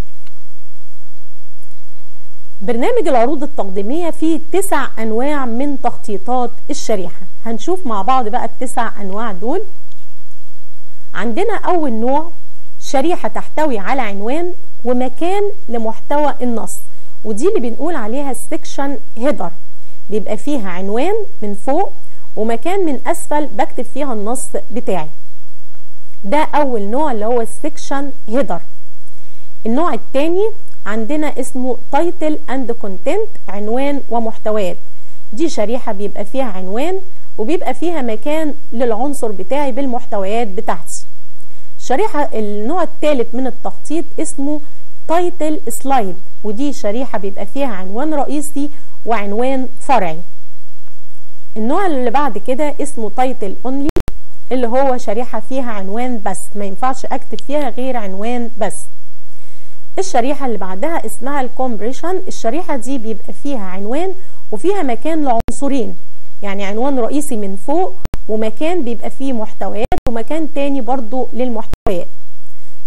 برنامج العروض التقديمية فيه تسع أنواع من تخطيطات الشريحة هنشوف مع بعض بقى التسع أنواع دول عندنا أول نوع شريحة تحتوي على عنوان ومكان لمحتوى النص ودي اللي بنقول عليها السكشن هيدر بيبقى فيها عنوان من فوق ومكان من أسفل بكتب فيها النص بتاعي ده أول نوع اللي هو السكشن هيدر النوع الثاني عندنا اسمه تايتل اند كونتنت عنوان ومحتويات دي شريحة بيبقى فيها عنوان وبيبقى فيها مكان للعنصر بتاعي بالمحتويات بتاعتي شريحة النوع الثالث من التخطيط اسمه تايتل سلايد ودي شريحة بيبقى فيها عنوان رئيسي وعنوان فرعي النوع اللي بعد كده اسمه تايتل اونلي اللي هو شريحة فيها عنوان بس ما ينفعش اكتب فيها غير عنوان بس الشريحة اللي بعدها اسمها الكومبريشن الشريحة دي بيبقى فيها عنوان وفيها مكان لعنصرين يعني عنوان رئيسي من فوق ومكان بيبقى فيه محتويات ومكان تاني برضو للمحتويات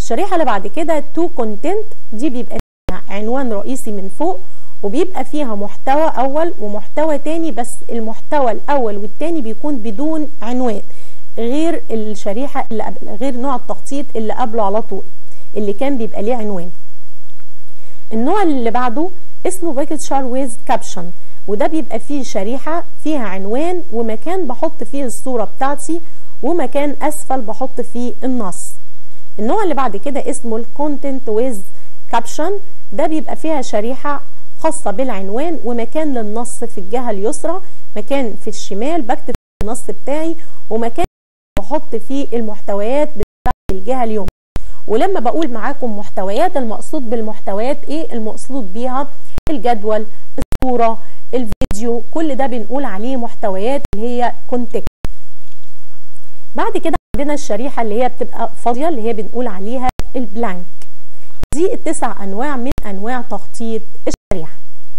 الشريحه اللي بعد كده تو كونتنت دي بيبقى فيها عنوان رئيسي من فوق وبيبقى فيها محتوى اول ومحتوى تاني بس المحتوى الاول والتاني بيكون بدون عنوان غير الشريحه اللي قبل غير نوع التخطيط اللي قبله على طول اللي كان بيبقى ليه عنوان النوع اللي بعده اسمه بيكتشر ويز كابشن وده بيبقى فيه شريحه فيها عنوان ومكان بحط فيه الصوره بتاعتي ومكان اسفل بحط فيه النص النوع اللي بعد كده اسمه الكونتنت ويز كابشن ده بيبقى فيها شريحه خاصه بالعنوان ومكان للنص في الجهه اليسرى مكان في الشمال بكتب النص بتاعي ومكان بحط فيه المحتويات بتاعت الجهه اليمنى ولما بقول معاكم محتويات المقصود بالمحتويات ايه المقصود بيها الجدول الصوره الفيديو كل ده بنقول عليه محتويات اللي هي كونتكست بعد كده عندنا الشريحه اللي هي بتبقى فاضيه اللي هي بنقول عليها البلانك دي التسع انواع من انواع تخطيط الشريحه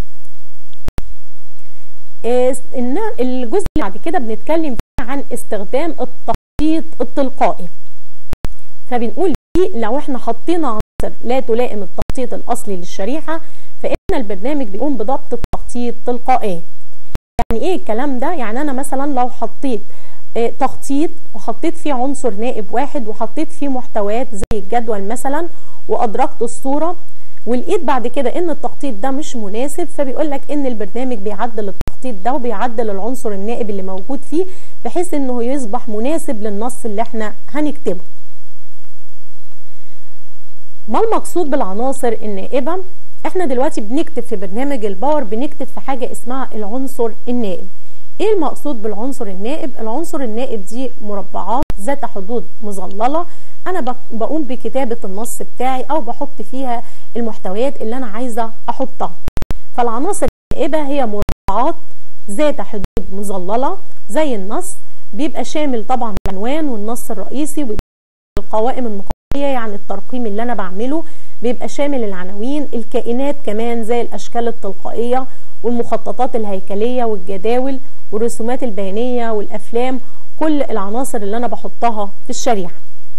الجزء اللي بعد كده بنتكلم فيه عن استخدام التخطيط التلقائي فبنقول فيه لو احنا حطينا عناصر لا تلائم التخطيط الاصلي للشريحه فان البرنامج بيقوم بضبط التخطيط تلقائيا يعني ايه الكلام ده يعني انا مثلا لو حطيت اه تخطيط وحطيت فيه عنصر نائب واحد وحطيت فيه محتويات زي الجدول مثلا وادركت الصوره ولقيت بعد كده ان التخطيط ده مش مناسب فبيقول لك ان البرنامج بيعدل التخطيط ده وبيعدل العنصر النائب اللي موجود فيه بحيث انه يصبح مناسب للنص اللي احنا هنكتبه ما المقصود بالعناصر النائبه احنا دلوقتي بنكتب في برنامج الباور بنكتب في حاجه اسمها العنصر النائب ايه المقصود بالعنصر النائب العنصر النائب دي مربعات ذات حدود مظلله انا بقوم بكتابه النص بتاعي او بحط فيها المحتويات اللي انا عايزه احطها فالعناصر النائبه هي مربعات ذات حدود مظلله زي النص بيبقى شامل طبعا العنوان والنص الرئيسي والقوائم النقطيه يعني الترقيم اللي انا بعمله بيبقى شامل العناوين الكائنات كمان زي الاشكال التلقائيه والمخططات الهيكليه والجداول والرسومات البيانيه والافلام كل العناصر اللي انا بحطها في الشريحه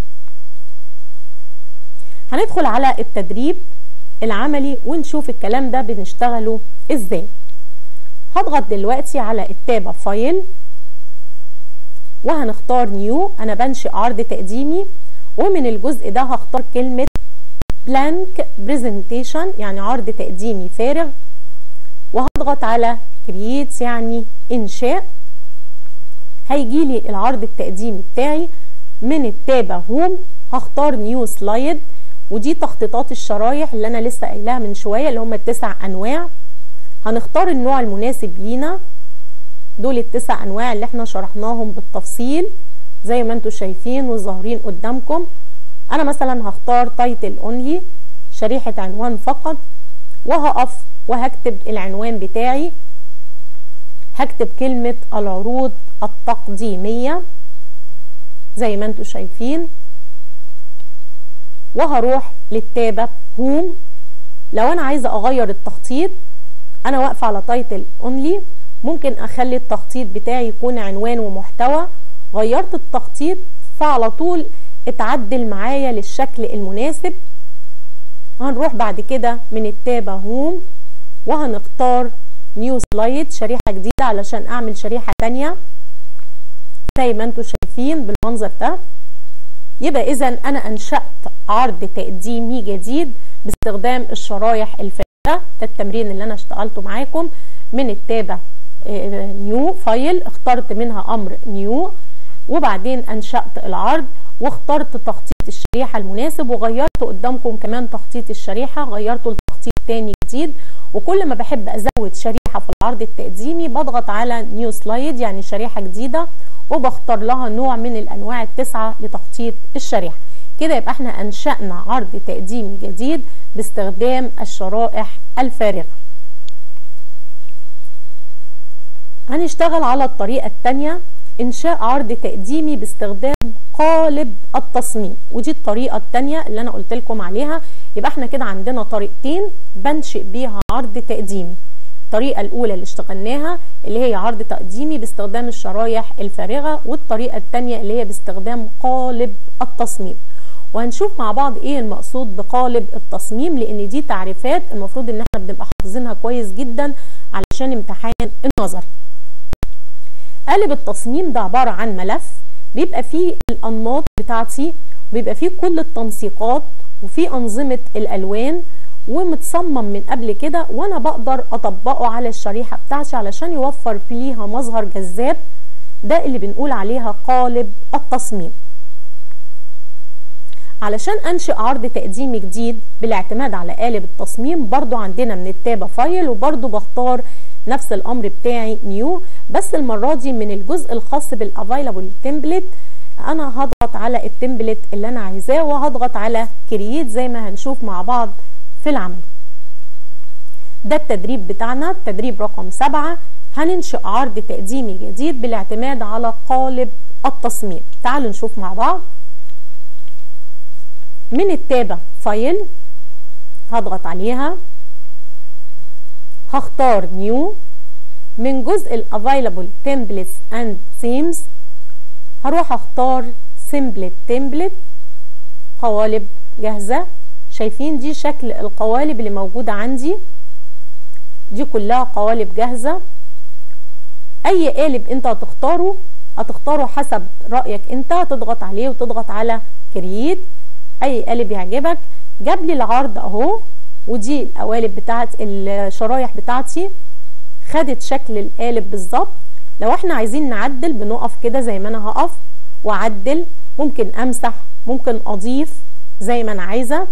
هندخل على التدريب العملي ونشوف الكلام ده بنشتغله ازاي هضغط دلوقتي على التابة فايل وهنختار نيو انا بنشئ عرض تقديمي ومن الجزء ده هختار كلمة بلانك بريزنتيشن يعني عرض تقديمي فارغ وهضغط على كرييت يعني انشاء هيجي لي العرض التقديمي بتاعي من التابة هوم هختار نيو سلايد ودي تخطيطات الشرايح اللي انا لسه قايلاها من شويه اللي هم التسع انواع هنختار النوع المناسب لينا دول التسع انواع اللي احنا شرحناهم بالتفصيل زي ما انتم شايفين وظاهرين قدامكم انا مثلا هختار تايتل اونلي شريحه عنوان فقط وهقف وهكتب العنوان بتاعي هكتب كلمه العروض التقديميه زي ما انتم شايفين وهروح للتابة هوم لو انا عايزة اغير التخطيط انا واقفة على تايتل اونلي ممكن اخلي التخطيط بتاعي يكون عنوان ومحتوى غيرت التخطيط فعلى طول اتعدل معايا للشكل المناسب هنروح بعد كده من التابة هوم وهنختار نيو سلايد شريحة جديدة علشان اعمل شريحة تانية زي ما انتم شايفين بالمنظر ده يبقى اذا انا انشأت عرض تقديمي جديد باستخدام الشرايح الفارغة ده التمرين اللي انا اشتغلته معاكم من التابة نيو فايل اخترت منها امر نيو وبعدين انشأت العرض واخترت تخطيط الشريحة المناسب وغيرت قدامكم كمان تخطيط الشريحة غيرته لتخطيط تاني جديد وكل ما بحب ازود شريحة في العرض التقديمي بضغط على نيو سلايد يعني شريحة جديدة وبختار لها نوع من الانواع التسعة لتخطيط الشريحة كده يبقى احنا انشأنا عرض تقديمي جديد باستخدام الشرائح الفارغة هنشتغل على الطريقة التانية انشاء عرض تقديمي باستخدام قالب التصميم ودي الطريقة التانية اللي انا قلت لكم عليها يبقى احنا كده عندنا طريقتين بنشئ بيها عرض تقديمي الطريقة الأولى اللي اشتغلناها اللي هي عرض تقديمي باستخدام الشرايح الفارغة والطريقة الثانية اللي هي باستخدام قالب التصميم وهنشوف مع بعض ايه المقصود بقالب التصميم لان دي تعريفات المفروض ان احنا بنبقى حافظينها كويس جدا علشان امتحان النظر قالب التصميم ده عبارة عن ملف بيبقى فيه الأنماط بتاعتي بيبقى فيه كل التنسيقات وفيه أنظمة الألوان ومتصمم من قبل كده وانا بقدر اطبقه على الشريحة بتاعتي علشان يوفر ليها مظهر جذاب ده اللي بنقول عليها قالب التصميم علشان انشئ عرض تقديمي جديد بالاعتماد على قالب التصميم برضو عندنا من التابة فايل وبرضو بختار نفس الامر بتاعي نيو بس المرة دي من الجزء الخاص بالافايلابل تمبلت انا هضغط على التمبلت اللي انا عايزاه وهضغط على كرييت زي ما هنشوف مع بعض في العمل ده التدريب بتاعنا التدريب رقم سبعة هننشئ عرض تقديمي جديد بالاعتماد على قالب التصميم تعالوا نشوف مع بعض من التابة فايل هضغط عليها هختار نيو من جزء ال available templates and themes هروح اختار simple template قوالب جاهزة شايفين دي شكل القوالب اللي موجودة عندي دي كلها قوالب جاهزة اي قالب انت هتختاره هتختاره حسب رأيك انت تضغط عليه وتضغط على كرييت اي قالب يعجبك جاب لي العرض اهو ودي القوالب بتاعت الشرايح بتاعتي خدت شكل القالب بالظبط لو احنا عايزين نعدل بنقف كده زي ما انا هقف واعدل ممكن امسح ممكن اضيف زي ما انا عايزه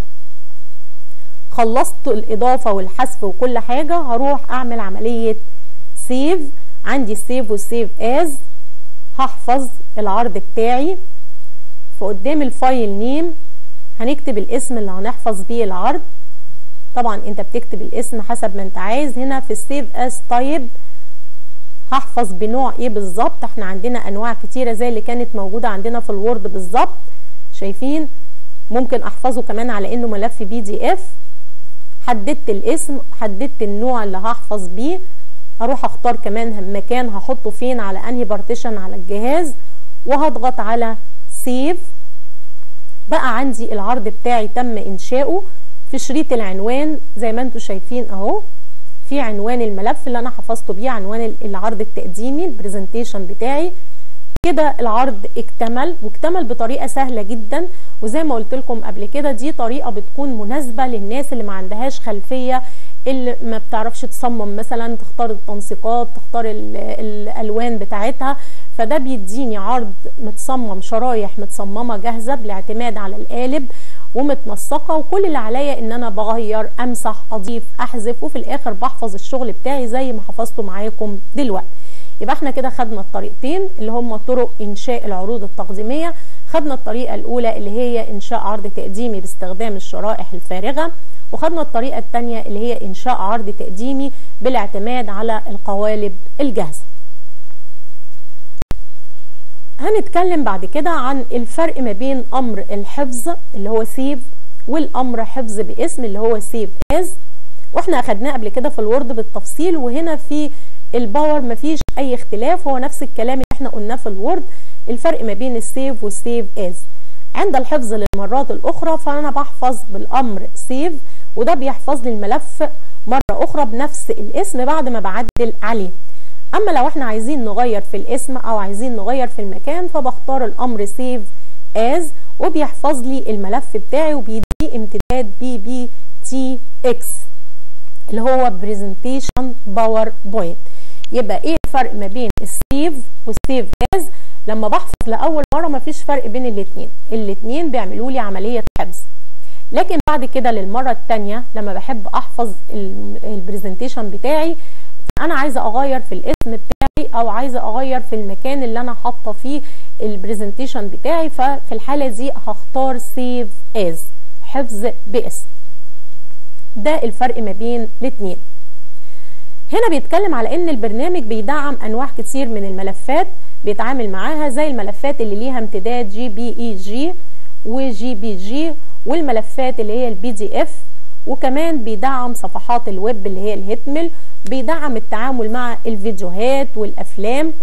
خلصت الاضافه والحذف وكل حاجه هروح اعمل عمليه سيف عندي سيف وسيف از هحفظ العرض بتاعي فقدام الفايل نيم هنكتب الاسم اللي هنحفظ بيه العرض طبعا انت بتكتب الاسم حسب ما انت عايز هنا في السيف از تايب هحفظ بنوع ايه بالظبط احنا عندنا انواع كتيره زي اللي كانت موجوده عندنا في الوورد بالظبط شايفين ممكن احفظه كمان على انه ملف بي دي اف حددت الاسم حددت النوع اللي هحفظ بيه هروح اختار كمان مكان هحطه فين على انهي بارتيشن على الجهاز وهضغط على سيف بقى عندي العرض بتاعي تم انشاؤه في شريط العنوان زي ما انتم شايفين اهو في عنوان الملف اللي انا حفظته بيه عنوان العرض التقديمي البرزنتيشن بتاعي كده العرض اكتمل واكتمل بطريقه سهله جدا وزي ما قلت لكم قبل كده دي طريقه بتكون مناسبه للناس اللي ما عندهاش خلفيه اللي ما بتعرفش تصمم مثلا تختار التنسيقات تختار الالوان بتاعتها فده بيديني عرض متصمم شرايح متصممه جاهزه بالاعتماد على القالب ومتنسقه وكل اللي عليا ان انا بغير امسح اضيف احذف وفي الاخر بحفظ الشغل بتاعي زي ما حفظته معاكم دلوقتي يبقى احنا كده خدنا الطريقتين اللي هم طرق انشاء العروض التقديميه خدنا الطريقه الاولى اللي هي انشاء عرض تقديمي باستخدام الشرائح الفارغه وخدنا الطريقه الثانيه اللي هي انشاء عرض تقديمي بالاعتماد على القوالب الجاهزه هنتكلم بعد كده عن الفرق ما بين امر الحفظ اللي هو سيف والامر حفظ باسم اللي هو سيف از واحنا اخدناه قبل كده في الوورد بالتفصيل وهنا في الباور مفيش اي اختلاف هو نفس الكلام اللي احنا قلناه في الوورد الفرق ما بين السيف والسيف از عند الحفظ للمرات الاخرى فانا بحفظ بالامر سيف وده بيحفظ لي الملف مره اخرى بنفس الاسم بعد ما بعدل عليه اما لو احنا عايزين نغير في الاسم او عايزين نغير في المكان فبختار الامر سيف از وبيحفظ لي الملف بتاعي وبيدي امتداد بي بي تي اكس اللي هو برزنتيشن باوربوينت يبقى ايه الفرق ما بين السيف والسيف از لما بحفظ لاول مره مفيش فرق بين الاثنين الاثنين بيعملوا لي عمليه حفظ لكن بعد كده للمره الثانيه لما بحب احفظ البرزنتيشن بتاعي انا عايزه اغير في الاسم بتاعي او عايزه اغير في المكان اللي انا حاطه فيه البرزنتيشن بتاعي ففي الحاله دي هختار سيف از حفظ باسم ده الفرق ما بين الاثنين هنا بيتكلم على ان البرنامج بيدعم انواع كتير من الملفات بيتعامل معاها زي الملفات اللي ليها امتداد جي بي اي جي وجي بي جي والملفات اللي هي البي دي اف وكمان بيدعم صفحات الويب اللي هي الهيتمل بيدعم التعامل مع الفيديوهات والافلام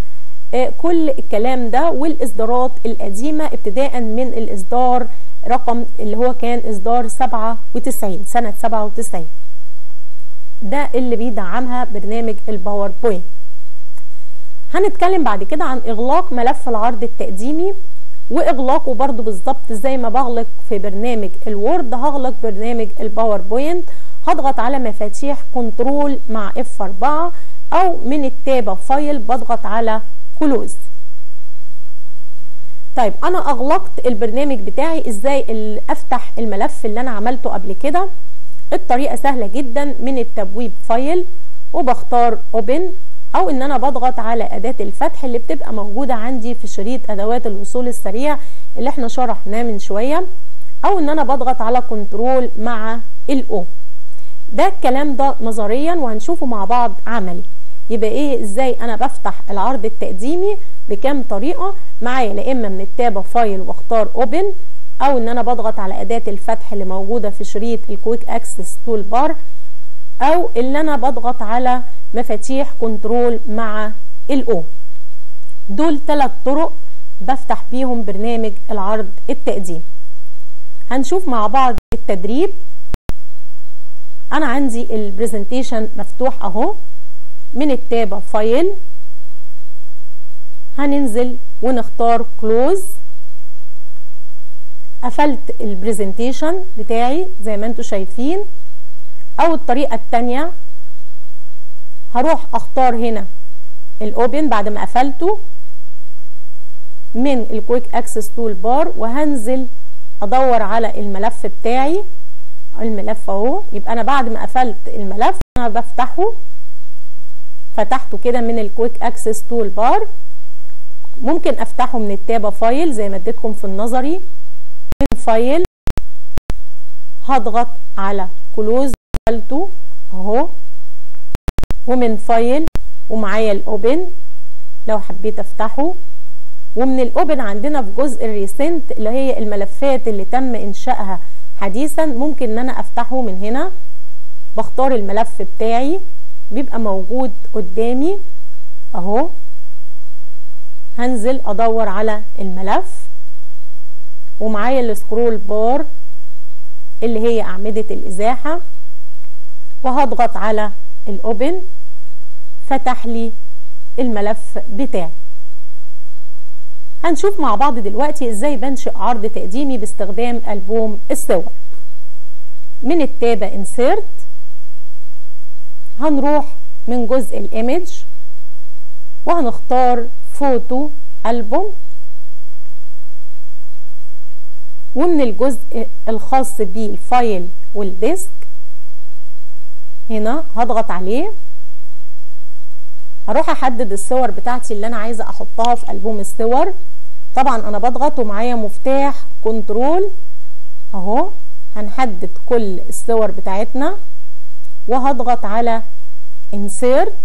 كل الكلام ده والاصدارات القديمه ابتداء من الاصدار رقم اللي هو كان اصدار 97 سنه 97 ده اللي بيدعمها برنامج الباوربوينت هنتكلم بعد كده عن اغلاق ملف العرض التقديمي واغلاقه برضو بالظبط زي ما بغلق في برنامج الوورد هغلق برنامج الباوربوينت هضغط على مفاتيح كنترول مع اف 4 او من التابة فايل بضغط على كلوز طيب انا اغلقت البرنامج بتاعي ازاي افتح الملف اللي انا عملته قبل كده الطريقة سهلة جدا من التبويب فايل وبختار اوبن او ان انا بضغط على اداة الفتح اللي بتبقى موجودة عندي في شريط ادوات الوصول السريع اللي احنا شرحناه من شوية او ان انا بضغط على كنترول مع الاو ده الكلام ده نظريا وهنشوفه مع بعض عملي يبقى ايه ازاي انا بفتح العرض التقديمي بكام طريقة معايا لا اما من التابة فايل واختار اوبن او ان انا بضغط على اداة الفتح اللي موجودة في شريط الكويك اكسس تول بار او ان انا بضغط على مفاتيح كنترول مع الاو دول ثلاث طرق بفتح بيهم برنامج العرض التقديم هنشوف مع بعض التدريب انا عندي البرزنتيشن مفتوح اهو من التابة فايل هننزل ونختار كلوز قفلت البرزنتيشن بتاعي زي ما انتم شايفين او الطريقة التانية هروح اختار هنا الاوبن بعد ما قفلته من الكويك اكسس تول بار وهنزل ادور على الملف بتاعي الملف اهو يبقى انا بعد ما قفلت الملف انا بفتحه فتحته كده من الكويك اكسس تول بار ممكن افتحه من التابة فايل زي ما اديتكم في النظري من فايل هضغط على كلوز قفلته اهو ومن فايل ومعايا الاوبن لو حبيت افتحه ومن الاوبن عندنا في جزء الريسنت اللي هي الملفات اللي تم انشائها حديثا ممكن ان انا افتحه من هنا بختار الملف بتاعي بيبقى موجود قدامي اهو هنزل ادور على الملف ومعايا السكرول بار اللي هي اعمدة الازاحة وهضغط على الاوبن فتح لي الملف بتاعي هنشوف مع بعض دلوقتي ازاي بنشئ عرض تقديمي باستخدام ألبوم الصور من التابة insert هنروح من جزء الايمج وهنختار فوتو ألبوم ومن الجزء الخاص بالفايل والديسك هنا هضغط عليه هروح احدد الصور بتاعتي اللي انا عايزه احطها في البوم الصور طبعا انا بضغط ومعايا مفتاح كنترول اهو هنحدد كل الصور بتاعتنا وهضغط على insert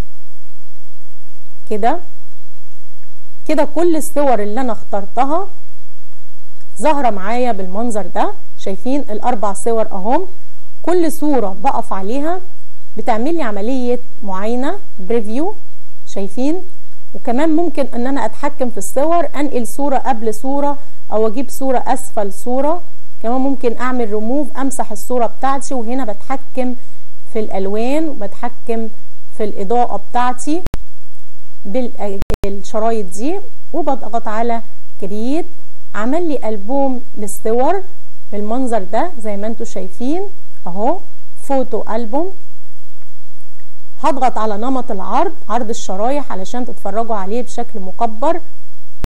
كده كده كل الصور اللي انا اخترتها ظاهرة معايا بالمنظر ده شايفين الاربع صور اهم كل صورة بقف عليها بتعمل لي عملية معاينة بريفيو شايفين وكمان ممكن ان انا اتحكم في الصور انقل صورة قبل صورة او اجيب صورة اسفل صورة كمان ممكن اعمل ريموف امسح الصورة بتاعتي وهنا بتحكم في الالوان وبتحكم في الاضاءة بتاعتي بالشرايط دي وبضغط على كرييت عمل لي البوم للصور بالمنظر ده زي ما انتم شايفين اهو فوتو البوم هضغط على نمط العرض عرض الشرايح علشان تتفرجوا عليه بشكل مكبر